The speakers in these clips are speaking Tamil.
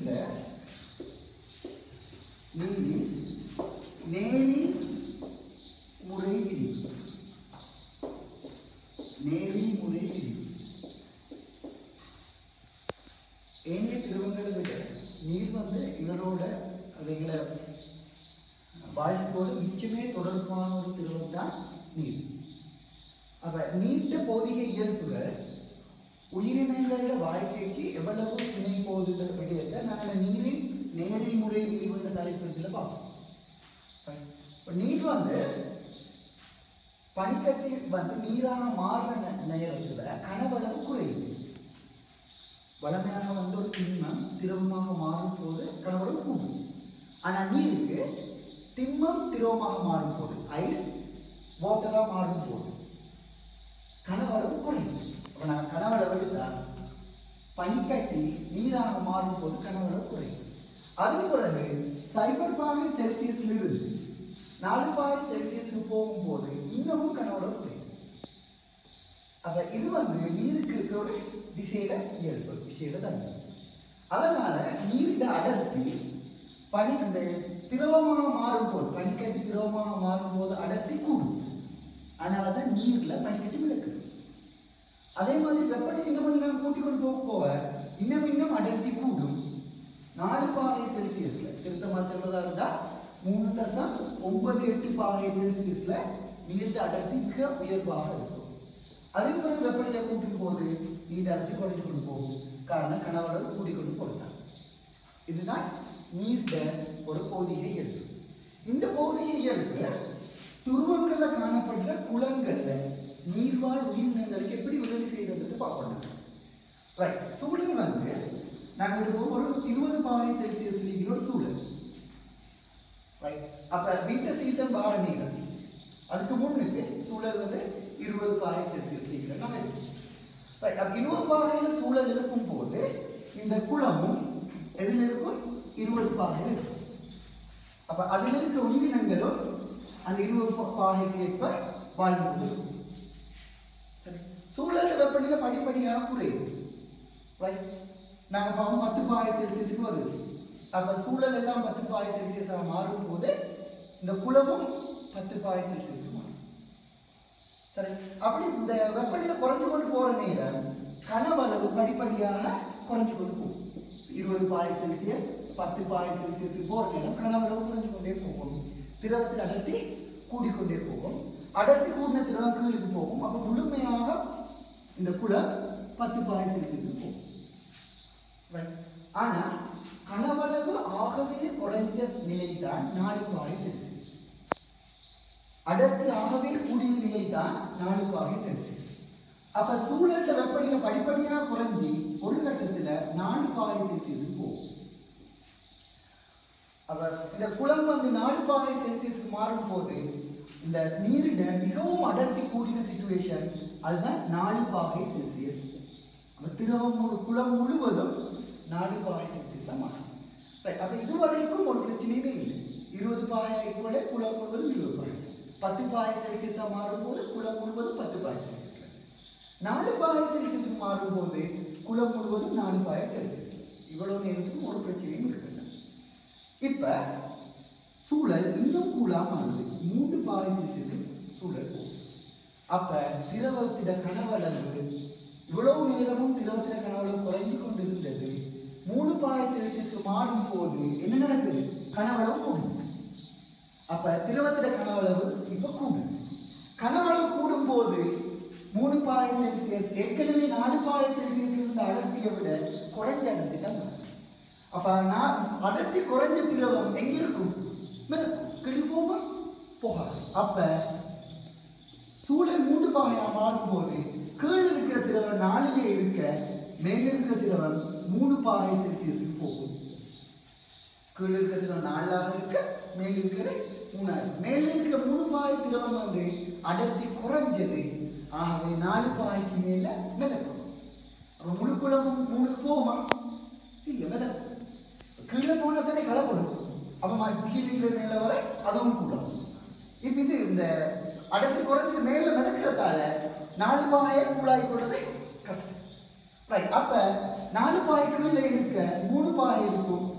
நீர்ல நீரின் நேரி முறை விரிவு நேரி முறை விரிவு ஏனைய திரவங்களை விட நீர் வந்து எங்களோட அது எங்களை வாழ்க்கையோட மிச்சமே தொடர்பான ஒரு திரவம் தான் நீர் அப்ப நீண்ட போதிய இயல்புகள் உயிரினங்களோட வாழ்க்கைக்கு எவ்வளவு துணை போகுது விடயத்தை நாங்கள் நீரின் நேரில் முறை விரிவுன்ற தலைப்புகளை பார்ப்போம் இப்ப நீர் வந்து பனிக்கட்டி வந்து நீராக மாறுற நே- நேரத்துல கனவளவு குறையுது வளமையாக வந்து ஒரு திண்மம் திரவமாக மாறும் போது கனவளவு கூடும் ஆனா நீருக்கு திண்மம் திரவமாக மாறும் போது ஐஸ் வாட்டரா மாறும் போது கனவளவு குறையும் அப்ப நான் கனவளவு எடுத்தால் பனிக்கட்டி நீராக மாறும் போது கனவளவு குறையும் அதே பிறகு சைபர் பாகை செல்சியஸ்ல இருந்து நாலு பாகை செல்சியஸ்க்கு போகும்போது இன்னமும் கனவளவு குறையும் அப்ப இது வந்து நீருக்கு இருக்கிற ஒரு விசேட இயல்பு விசேட தன்மை அதனால நீரிட அடர்த்தி பனி அந்த திரவமாக மாறும்போது பனிக்கட்டி திரவமாக மாறும்போது அடர்த்தி கூடும் அதனால தான் நீர்ல பனிக்கட்டி மிதக்குது அதே மாதிரி வெப்பநிலை இன்னும் கொஞ்சம் நாங்கள் கூட்டி கொண்டு போக போக இன்னும் இன்னும் அடர்த்தி கூடும் நாலு பாகை செல்சியஸ்ல திருத்தமா சொல்றதா இருந்தா மூணு தசம் ஒன்பது எட்டு பாகை செல்சியஸ்ல நீர்த்த அடர்த்தி மிக உயர்வாக இருக்கும் அதே பிறகு வெப்பநிலை கூட்டும் போது நீர் அடர்த்தி குறைஞ்சு கொண்டு போகும் காரணம் கனவளவு கூடிக்கொண்டு போகிறாங்க இதுதான் நீர்த்த ஒரு பௌதிக இயல்பு இந்த பௌதிக இயல்பு துருவங்கள்ல காணப்படுற குளங்கள்ல நீர்வாழ் உயிரினங்களுக்கு எப்படி உதவி செய்யறது பார்க்கணும் ரைட் சூழல் வந்து நாங்க எடுப்போம் ஒரு இருபது பாகை செல்சியஸ் இருக்கிற ஒரு சூழல் ரைட் அப்ப வின்டர் சீசன் வார நேரம் அதுக்கு முன்னுக்கு சூழல் வந்து இருபது பாகை செல்சியஸ் இருக்கிற நாங்க ரைட் அப்ப இருபது பாகையில சூழல் இருக்கும் போது இந்த குளமும் எதில் இருக்கும் இருபது பாகையில் இருக்கும் அப்ப அதில் இருக்கிற உயிரினங்களும் அந்த இருபது பா- பாகைக்கு ஏற்ப வாழ்ந்து கொண்டிருக்கும் சரி சூழல் வெப்பநிலை படிப்படியாக குறையுது ரைட் நாங்கள் பார்ப்போம் பத்து பாகை செல்சியஸுக்கு வருது அப்போ சூழல் எல்லாம் பத்து பாகை செல்சியஸாக மாறும் போது இந்த குளமும் பத்து பாகை செல்சியஸுக்கு மாறும் சரி அப்படி இந்த வெப்பநிலை குறைஞ்சு கொண்டு போற நேரம் கனவளவு படிப்படியாக குறைஞ்சு கொண்டு போகும் இருபது பாய் செல்சியஸ் பத்து பாய் செல்சியஸ் போற நேரம் கனவளவு குறைஞ்சு கொண்டே போகும் திரவத்தின் அடர்த்தி கூடிக்கொண்டே போகும் அடர்த்தி கூடின திரவம் கீழுக்கு போகும் அப்ப முழுமையாக இந்த குளம் பத்து பாய் செல்சியஸுக்கு போகும் Right. ஆனா கனவளவு ஆகவே குறைஞ்ச நிலைதான் நாலு பாய் செல்சியஸ் அடர்த்தி ஆகவே கூடிய நிலை தான் நாலு பாகை செல்சியஸ் அப்ப சூழல்ல வெப்பநிலை படிப்படியா குறைஞ்சி ஒரு கட்டத்துல நாலு பாகை செல்சியஸுக்கு போகும் அப்ப இந்த குளம் வந்து நாலு பாகை செல்சியஸ்க்கு மாறும் போது இந்த நீரிட மிகவும் அடர்த்தி கூடின சுச்சுவேஷன் அதுதான் நாலு பாகை செல்சியஸ் அப்ப திரவம் முழு குளம் முழுவதும் நாலு பாகை செல்சியஸா மாறும் ரைட் அப்ப இதுவரைக்கும் ஒரு பிரச்சனையுமே இல்லை இருபது பாகை கூட குளம் முழுவதும் இருபது பாகை பத்து பாகை செல்சியஸா மாறும்போது குளம் முழுவதும் பத்து பாகை செல்சியஸ்ல நாலு பாகை செல்சியஸ் மாறும்போது குளம் முழுவதும் நாலு பாகை செல்சியஸ் இவ்வளவு நேரத்துக்கும் ஒரு பிரச்சனையும் இருக்கின்றன இப்ப சூழல் இன்னும் கூலா மாறுது மூன்று பாகை செல்சியஸ் சூழல் போகும் அப்ப திரவத்திட கனவளவு இவ்வளவு நேரமும் திரவத்திட கனவளவு குறைஞ்சு கொண்டிருந்தது மூணு பாகை செல்சியஸ்க்கு மாறும் போது என்ன நடக்குது கனவளவு கூடுது அப்ப திரவத்திட கனவளவு இப்ப கூடுது கனவளவு கூடும் போது மூணு பாகை செல்சியஸ் ஏற்கனவே நாலு பாகை செல்சியஸ் இருந்த அடர்த்தியை விட குறைஞ்ச அடர்த்தி தான் மாறுது. அப்ப நான் அடர்த்தி குறைஞ்ச திரவம் எங்க இருக்கும் மிதக்கும் கிழிப்போமா போகாது அப்ப சூழல் மூன்று பாகையா மாறும்போது கீழ் இருக்கிற திரவம் நாலிலே இருக்க மேல இருக்கிற திரவம் மூணு பாகை செல்சியஸுக்கு போகும் கீழ் இருக்கிற திரவம் நாலாக இருக்க மேல் இருக்கிறது மூணாயிரம் மேல இருக்கிற மூணு பாகை திரவம் வந்து அடர்த்தி குறைஞ்சது ஆகவே நாலு பாகைக்கு மேல மிதக்கும் அப்ப முழு குளமும் மூணுக்கு போகுமா இல்ல மிதக்கும் கீழே போனா தானே கலப்படும் அப்ப ம- கீழே இருக்கிற மேல வர அதுவும் கூடும் இப்ப இது இந்த அடர்த்தி குறைஞ்சது மேல மிதக்கிறதால நாலு பாயை கூழாய் கொள்றது கஷ்டம் ரைட் அப்ப நாலு பாய் கீழே இருக்க மூணு பாய் இருக்கும்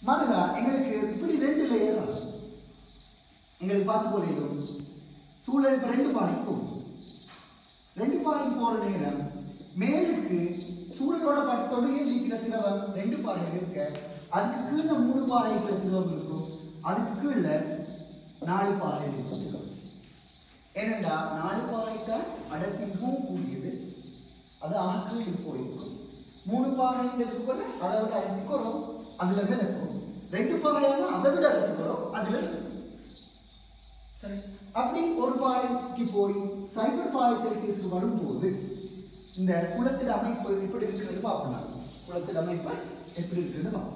மறுகா எங்களுக்கு இப்படி ரெண்டு லேயர் வரும் எங்களுக்கு பார்த்து போறீங்க சூழல் இப்போ ரெண்டு பாகை போகும் ரெண்டு பாகை போற நேரம் மேலுக்கு சூழலோட பட்டோடையே நீக்கிற திரவம் ரெண்டு பாகை இருக்க அதுக்கு கீழே மூணு பாகைக்குள்ள திரவம் இருக்கும் அதுக்கு கீழே நாலு பாகை இருக்கும் திரவம் ஏனென்றா நாலு பாகைத்தான் அடர்த்தி மிகவும் கூடியது அது ஆக்கீழி போயிருக்கும் மூணு பாகைங்கிறது போல அதை விட அடர்த்தி குறோம் அதுல மிதக்கும் ரெண்டு பாகையான அதை விட அடர்த்தி குறோம் அதுல மிதக்கும் சரி அப்படி ஒரு பாய்க்கு போய் சைபர் பாய் செல்சியஸ்க்கு வரும்போது இந்த குளத்தின் அமைப்பு எப்படி இருக்குன்னு பார்ப்போம் நான். குளத்தின் அமைப்பு எப்படி இருக்குன்னு பார்ப்போம்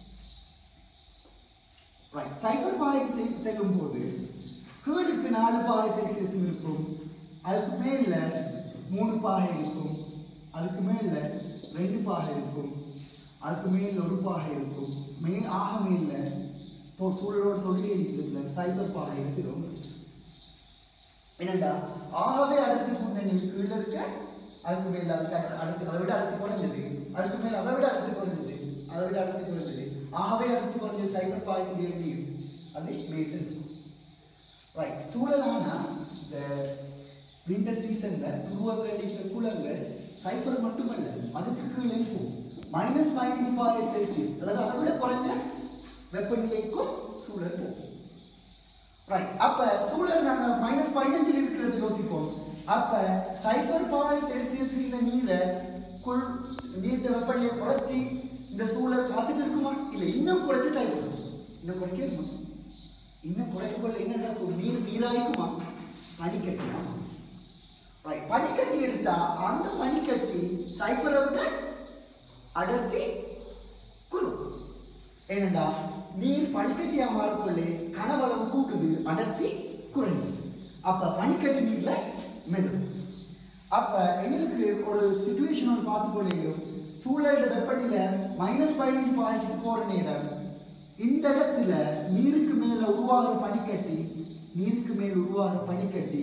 ரைட் சைபர் பாய்க்கு செல் செல்லும் போது கீழுக்கு நாலு பாகை செல்சியஸ் இருக்கும் அதுக்கு மேல மூணு பாகை இருக்கும் அதுக்கு மேல ரெண்டு பாகை இருக்கும் அதுக்கு மேல ஒரு பாகை இருக்கும் மே ஆக மேல தொ- சூழலோட தொழில் இருக்கிறதுல சைபர் பாகை எடுத்துரும் என்னடா ஆகவே அடுத்து கூட்ட நீர் கீழே இருக்க அதுக்கு மேல அதுக்கு அட- அடுத்து அதை விட அடுத்து குறைஞ்சது அதுக்கு மேல அதை விட அடுத்து குறைஞ்சது அதை விட அடுத்து குறைஞ்சது ஆகவே அடுத்து குறைஞ்சது சைபர் பாய்க்குரிய நீர் அது மேல இருக்கும் ரைட் சூழலான இந்த விண்டர் சீசன்ல துருவங்கள் இருக்கிற குளங்கள் சைபர் மட்டுமல்ல அதுக்கு கீழே போகும் மைனஸ் பதினஞ்சு பாய் செல்சியஸ் அதாவது அதை விட குறைஞ்ச வெப்பநிலைக்கும் சூழல் போகும் ரைட் அப்ப சூழல் நாங்க மைனஸ் பதினஞ்சில் இருக்கிறது யோசிப்போம் அப்ப சைபர் பாய் செல்சியஸ் இந்த நீரை குள் நீர்த்த வெப்பநிலையை குறைச்சி இந்த சூழல் பார்த்துட்டு இருக்குமா இல்ல இன்னும் குறைச்சு ட்ரை பண்ணும் இன்னும் குறைக்கணுமா இன்னும் குறைக்கப்படல என்ன நடக்கும் நீர் நீராய்க்குமா பனிக்கட்டியா ரைட் பனிக்கட்டி எடுத்தா அந்த பனிக்கட்டி சைபரை விட அடர்த்தி குறு ஏனென்றா நீர் பனிக்கட்டியா மாறக்குள்ளே கனவளவு கூட்டுது அடர்த்தி குறையுது அப்ப பனிக்கட்டி நீர்ல மெதும் அப்ப எங்களுக்கு ஒரு சுச்சுவேஷன் ஒன்று பார்த்து போனீங்க சூழலோட வெப்பநிலை மைனஸ் பதினஞ்சு பாய்ச்சிட்டு போற நேரம் இந்த இடத்துல நீருக்கு மேல உருவாகிற பனிக்கட்டி நீருக்கு மேல் உருவாகிற பனிக்கட்டி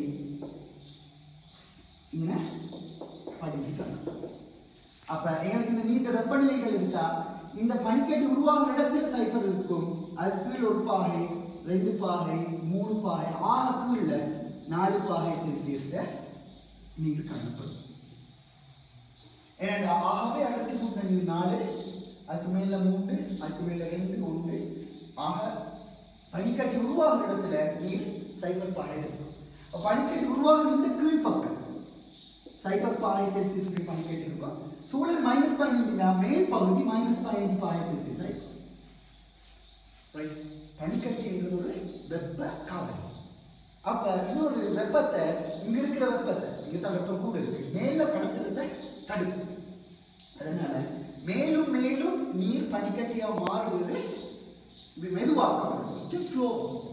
இங்க படிஞ்சு காணும் அப்ப எங்களுக்கு இந்த நீண்ட வெப்பநிலைகள் எடுத்தா இந்த பனிக்கட்டி உருவாகிற இடத்துல சைபர் இருக்கும் அது கீழ் ஒரு பாகை ரெண்டு பாகை மூணு பாகை ஆக கீழே நாலு பாகை செல்சியஸ்ல நீர் காணப்படும் ஏன்னா ஆகவே அடர்த்தி கூட்டின நீர் நாலு அதுக்கு மேல மூன்று அதுக்கு மேல ரெண்டு ஒன்று ஆக பனிக்கட்டி உருவாகிற இடத்துல நீர் சைபர் பாகை இருக்கும் அப்ப பனிக்கட்டி உருவாகிற இந்த கீழ் பக்கம் சைபர் பாய் செல்சியஸ் இப்படி பனிக்கட்டி இருக்கும் சூழல் மைனஸ் பதினஞ்சுனா மேல் பகுதி மைனஸ் பதினஞ்சு பாய் செல்சியஸ் ஆயிடும் ரைட் பனிக்கட்டி என்றது ஒரு வெப்ப காவல் அப்ப இது ஒரு வெப்பத்தை இங்க இருக்கிற வெப்பத்தை இங்க தான் வெப்பம் கூட இருக்கு மேல கடத்துறத தடுக்கும் அதனால மேலும் மேலும் நீர் பனிக்கட்டியா மாறுவது இது மெதுவாக்கப்படும் கொஞ்சம் ஸ்லோ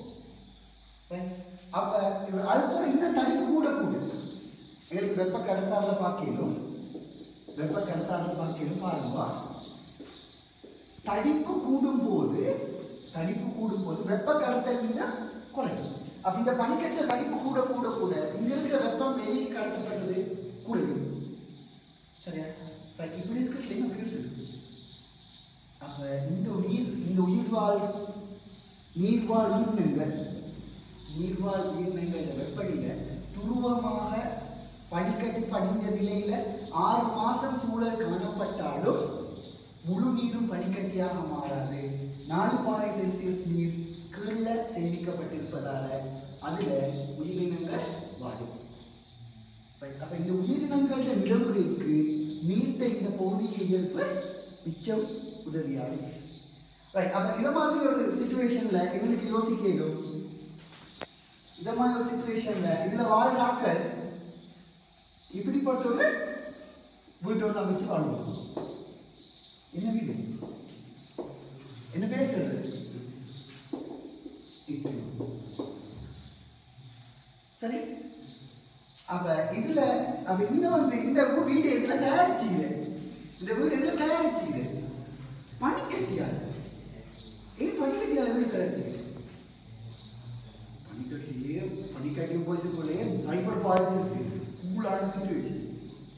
அப்ப இது- அது போல இன்னும் தடுப்பு கூட கூட எங்களுக்கு வெப்ப கடத்தாரில் பார்க்கலும் வெப்ப கடத்தாரில் பார்க்கலும் பாருங்க தடிப்பு கூடும் போது தடிப்பு கூடும் போது வெப்ப கடத்தல் மீதான் குறையும் அப்ப இந்த பனிக்கட்டு தடிப்பு கூட கூட கூட இங்க இருக்கிற வெப்பம் வெளியே கடத்தப்பட்டது குறையும் சரியா Right. இப்படி இருக்கிற என்ன அப்படி இருக்கு அப்ப இந்த நீர் இந்த உயிர்வாழ் நீர்வாழ் உயிரினங்கள் நீர்வாழ் உயிரினங்கள வெப்பநிலை துருவமாக பனிக்கட்டி படிந்த நிலையில ஆறு மாசம் சூழல் காணப்பட்டாலும் முழு நீரும் பனிக்கட்டியாக மாறாது நாலு பாகை செல்சியஸ் நீர் கீழே சேமிக்கப்பட்டிருப்பதால அதுல உயிரினங்கள் வாழும் Right. அப்ப இந்த உயிரினங்களோட நிலவுகைக்கு நீர்த்த இந்த பகுதியின் இயல்பு மிச்சம் உதவியாக இருக்கு. ரைட் அப்ப இத மாதிரி ஒரு சுச்சுவேஷன்ல எங்களுக்கு யோசிக்கணும் இத மாதிரி ஒரு சுச்சுவேஷன்ல இதுல வாழ்ற ஆட்கள் இப்படிப்பட்ட ஒரு வீட்டோட அமைச்சு வாழ்வோம் என்ன வீடு என்ன பேசுறது இப்படி. சரி அப்ப இதுல அப்ப இன்னும் வந்து இந்த ஊ- வீடு இதுல தயாரிச்சுக்குது இந்த வீடு இதுல தயாரிச்சுக்குது பனிக்கட்டியால ஏன் பனிக்கட்டியால வீடு தயாரிச்சுக்குது பனிக்கட்டியே பனிக்கட்டியும் போய் சைபர் பாய்ஸ் கூலான சுச்சுவேஷன்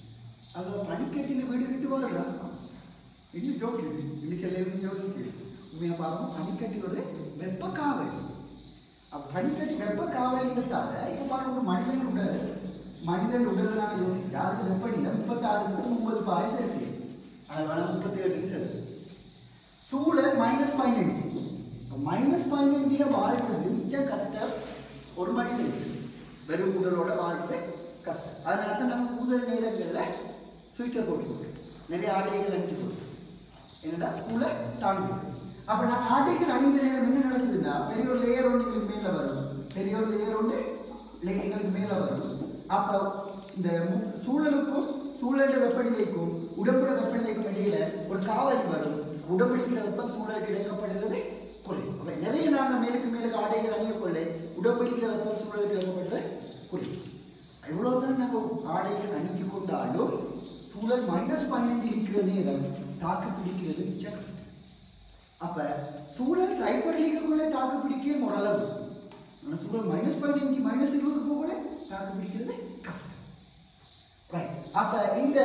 அவ பனிக்கட்டில வீடு கட்டு வாழ்றா இன்னும் ஜோக்குது இன்னும் சில இருந்து யோசிக்குது உண்மையாக பாருங்க பனிக்கட்டி ஒரு வெப்ப காவல் அப்ப பனிக்கட்டி வெப்ப காவலின்றதால இப்போ பாருங்க ஒரு மனிதன் உடல் மனிதன் உடல் நான் யோசிச்சா அதுக்கு வெப்பநிலை முப்பத்தாறு தசம் ஒன்பது பாய் செல்சியஸ் ஆனால் வேணா முப்பத்தி ஏழு செல்சியஸ் சூழல் மைனஸ் பதினஞ்சு மைனஸ் பதினஞ்சில் வாழ்றது மிச்சம் கஷ்டம் ஒரு மனிதனுக்கு வெறும் உடலோட வாழ்றது கஷ்டம் அதனால தான் நம்ம முதல் நேரங்களில் ஸ்வீட்டர் போட்டு நிறைய ஆடைகள் அணிஞ்சு கொடுத்தோம் என்னடா கூல தாங்கு அப்ப நான் ஆடைகள் அணிகிற நேரம் என்ன நடக்குதுன்னா பெரிய ஒரு லேயர் ஒன்று எங்களுக்கு மேல வரும் பெரிய ஒரு லேயர் ஒன்று லே- எங்களுக்கு மேல வரும் அப்ப இந்த மு- சூழலுக்கும் சூழல வெப்பநிலைக்கும் உடம்புல வெப்பநிலைக்கும் இடையில ஒரு காவலி வரும் உடம்படிக்கிற வெப்பம் சூழலுக்கு இடைக்கப்படுகிறது குறையும் அப்ப நிறைய நாங்கள் மேலுக்கு மேலுக்கு ஆடைகள் அணிய கொள்ள உடம்படிக்கிற வெப்பம் சூழலுக்கு இடைக்கப்படுறது குறையும் எவ்வளவுதான் நம்ம ஆடைகள் அணிஞ்சு கொண்டாலும் சூழல் மைனஸ் பதினஞ்சு இருக்கிற நேரம் தாக்கு பிடிக்கிறது மிச்ச கஷ்டம் அப்ப சூழல் சைபர் லீக்குள்ளே தாக்கு பிடிக்க ஓரளவு ஆனா சூழல் மைனஸ் பதினஞ்சு மைனஸ் இருபது போகல தாக்கு பிடிக்கிறது கஷ்டம் ரைட் அப்ப இந்த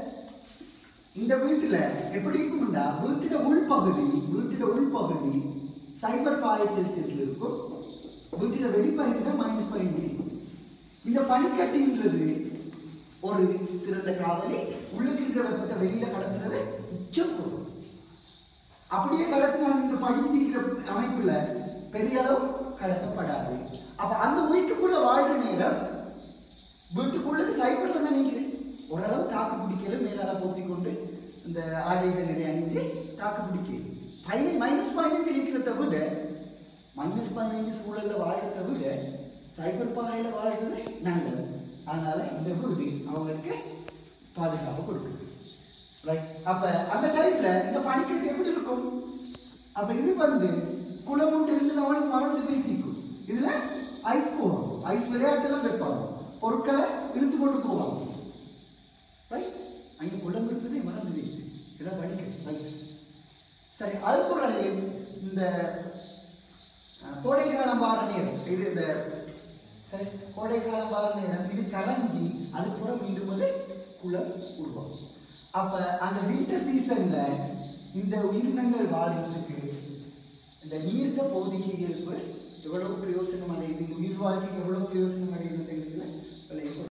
இந்த வீட்டுல எப்படி இருக்கும்னா வீட்டுட உள்பகுதி வீட்டுட உள்பகுதி சைபர் பாய் செல்சியஸ்ல இருக்கும் வீட்டுட வெளிப்பகுதி தான் மைனஸ் பதினஞ்சு இருக்கும் இந்த பனிக்கட்டின்றது ஒரு சிறந்த காவலி உள்ளுக்கு இருக்கிற வெப்பத்தை வெளியில கடத்துறது உச்சம் பொருள் அப்படியே கடத்தினா இந்த படிஞ்சிக்கிற அமைப்புல பெரிய அளவு கடத்தப்படாது அப்ப அந்த வீட்டுக்குள்ள வாழ்ற நேரம் வீட்டுக்குள்ளது சைக்கிள்ல தான் நிற்கிறேன் ஓரளவு தாக்கு பிடிக்கல மேலால போத்தி கொண்டு இந்த ஆடைகள் நிறைய அணிஞ்சு தாக்கு பிடிக்க பதினை மைனஸ் பதினஞ்சு நிற்கிறத விட மைனஸ் பதினஞ்சு சூழல்ல வாழ்றதை விட சைபர் பாறையில வாழ்றது நல்லது அதனால இந்த வீடு அவங்களுக்கு பாதுகாப்பு கொடுக்குது ரைட் அப்ப அந்த டைம்ல இந்த பனிக்கட்டு எப்படி இருக்கும் அப்ப இது வந்து குளம் உண்டு இருந்தது அவனுக்கு மறந்து பேத்திக்கும் இதுல ஐஸ் போகும் ஐஸ் விளையாட்டெல்லாம் வைப்பாங்க பொருட்களை இழுத்து கொண்டு போவாங்க ரைட் அங்க குளம் இருந்ததே மறந்து வைத்து இதெல்லாம் பனிக்கட்டு ஐஸ் சரி அது பிறகு இந்த அஹ், கோடைக்காலம் வார நேரம் இது இந்த சரி கோடைக்காலம் வார நேரம் இது கரைஞ்சி அது புறம் மீண்டும் அது குளம் உருவாகும் அப்ப அந்த வின்டர் சீசன்ல இந்த உயிரினங்கள் வாழ்றதுக்கு இந்த நீர்த்த பௌதிக இயல்பு எவ்வளவு பிரயோசனம் அடையுது இந்த உயிர் வாழ்க்கைக்கு எவ்வளவு பிரயோசனம் அடையுது